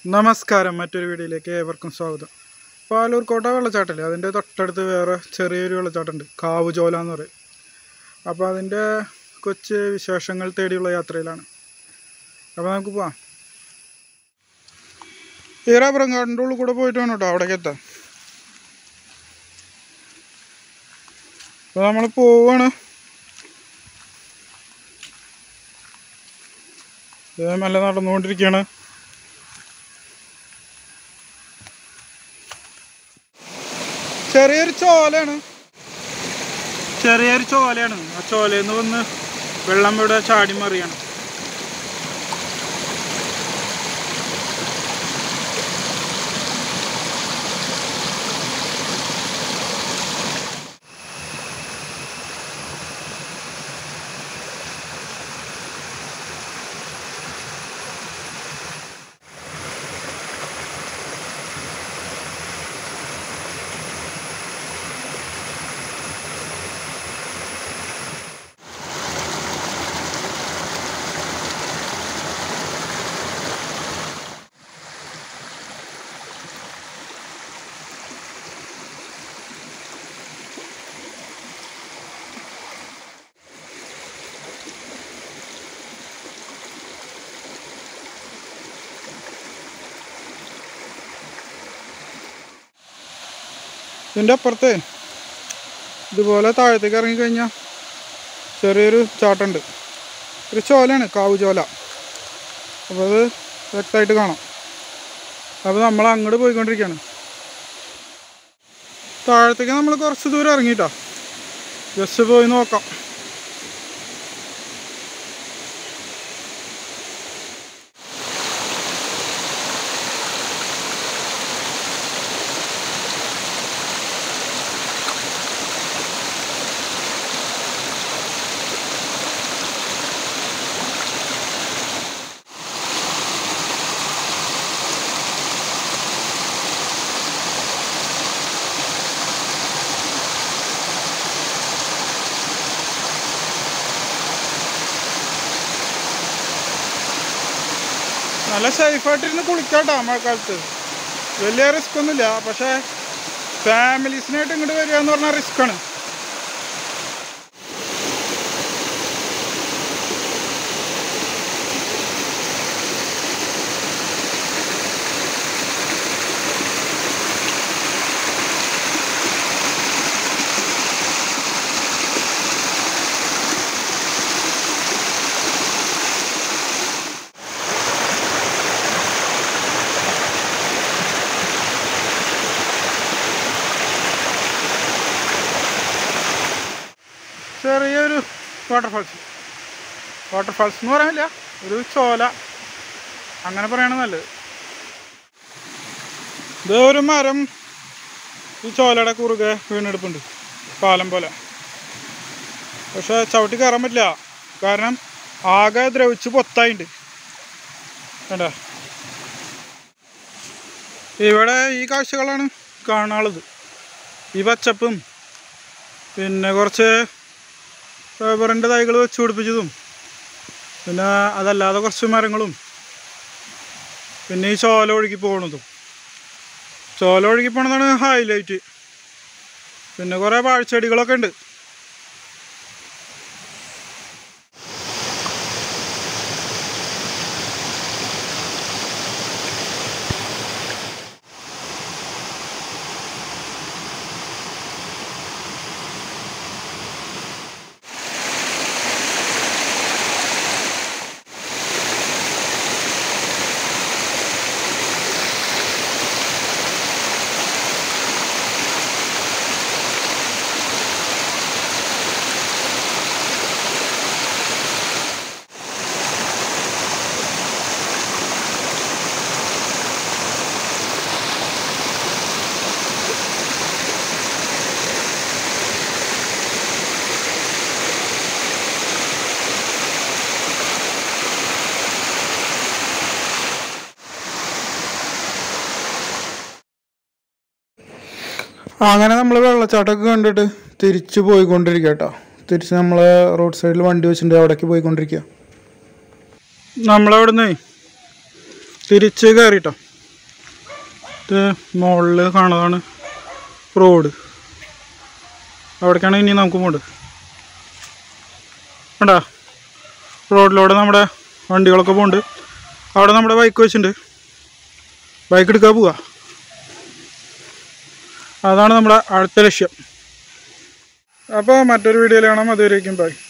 നമസ്കാരം മറ്റൊരു വീഡിയോയിലേക്ക് ഏവർക്കും സ്വാഗതം പാലൂർ കോട്ട വെള്ളച്ചാട്ടമില്ലേ അതിൻ്റെ തൊട്ടടുത്ത് വേറെ ചെറിയൊരു വെള്ളച്ചാട്ടമുണ്ട് കാവുചോല എന്ന് പറയും അപ്പോൾ അതിൻ്റെ കൊച്ചു വിശേഷങ്ങൾ തേടിയുള്ള യാത്രയിലാണ് അപ്പോൾ നമുക്ക് പോവാം ഈ റബ്ബറും കാടിൻ്റെ ഉള്ളിൽ കൂടെ പോയിട്ട് വേണം കേട്ടോ അവിടേക്ക് എത്താം അപ്പോൾ നമ്മൾ പോവാണ് ഇത് മെല്ലെ നടന്നുകൊണ്ടിരിക്കുകയാണ് ചെറിയൊരു ചോലയാണ് ചെറിയൊരു ചോലയാണ് ആ ചോലയിൽ നിന്ന് വന്ന് വെള്ളം ഇവിടെ ചാടി മറിയാണ് ഇതിൻ്റെ അപ്പുറത്ത് ഇതുപോലെ താഴത്തേക്ക് ഇറങ്ങിക്കഴിഞ്ഞാൽ ചെറിയൊരു ചാട്ടുണ്ട് ഒരു ചോലയാണ് കാവ് ചോല അപ്പോൾ അത് വ്യക്തമായിട്ട് കാണാം അപ്പോൾ നമ്മൾ അങ്ങോട്ട് പോയിക്കൊണ്ടിരിക്കുകയാണ് താഴത്തേക്ക് നമ്മൾ കുറച്ച് ദൂരം ഇറങ്ങിയിട്ടാ ജസ്റ്റ് പോയി നോക്കാം നല്ല സേഫായിട്ടിരുന്ന് കുളിക്കാട്ടോ മഴക്കാലത്ത് വലിയ റിസ്ക് ഒന്നുമില്ല പക്ഷേ ഫാമിലീസിനായിട്ട് ഇങ്ങോട്ട് വരിക എന്ന് പറഞ്ഞാൽ റിസ്ക്കാണ് ചെറിയൊരു വാട്ടർഫാൾസ് വാട്ടർഫാൾസ് എന്ന് പറയാനില്ല ഒരു ചോല അങ്ങനെ പറയണ നല്ലത് ഇത് ഒരു മരം ഈ ചോലയുടെ കുറുകെ വീണെടുപ്പുണ്ട് പാലം പോലെ പക്ഷെ ചവിട്ടി കയറാൻ പറ്റില്ല കാരണം ആകെ ദ്രവിച്ച് പൊത്തായിണ്ട് കണ്ടോ ഇവിടെ ഈ കാഴ്ചകളാണ് കാണാനുള്ളത് ഈ പച്ചപ്പും പിന്നെ കുറച്ച് റബ്ബറിൻ്റെ തൈകൾ വെച്ച് പിടിപ്പിച്ചതും പിന്നെ അതല്ലാതെ കുറച്ച് മരങ്ങളും പിന്നെ ഈ ചോല ഒഴുകി പോകണതും ചോല ഒഴുകി പോണതാണ് ഹൈലൈറ്റ് പിന്നെ കുറേ പാഴ്ചെടികളൊക്കെ ഉണ്ട് അങ്ങനെ നമ്മൾ വെള്ളച്ചാട്ടമൊക്കെ കണ്ടിട്ട് തിരിച്ചു പോയിക്കൊണ്ടിരിക്കുക കേട്ടോ തിരിച്ച് നമ്മൾ റോഡ് സൈഡിൽ വണ്ടി വെച്ചിട്ടുണ്ട് അവിടേക്ക് പോയിക്കൊണ്ടിരിക്കുക നമ്മളവിടുന്ന് തിരിച്ച് കയറിട്ടോ ഇത് മുകളിൽ കാണുന്നതാണ് റോഡ് അവിടേക്കാണ് ഇനി നമുക്ക് പോകേണ്ടത് കണ്ടാ റോഡിലൂടെ നമ്മുടെ വണ്ടികളൊക്കെ പോകുന്നുണ്ട് അവിടെ നമ്മുടെ ബൈക്ക് വെച്ചിട്ടുണ്ട് ബൈക്ക് എടുക്കാൻ പോവാ അതാണ് നമ്മുടെ അടുത്ത ലക്ഷ്യം അപ്പോൾ മറ്റൊരു വീഡിയോയിൽ കാണാം അതുവരേക്കും ബൈ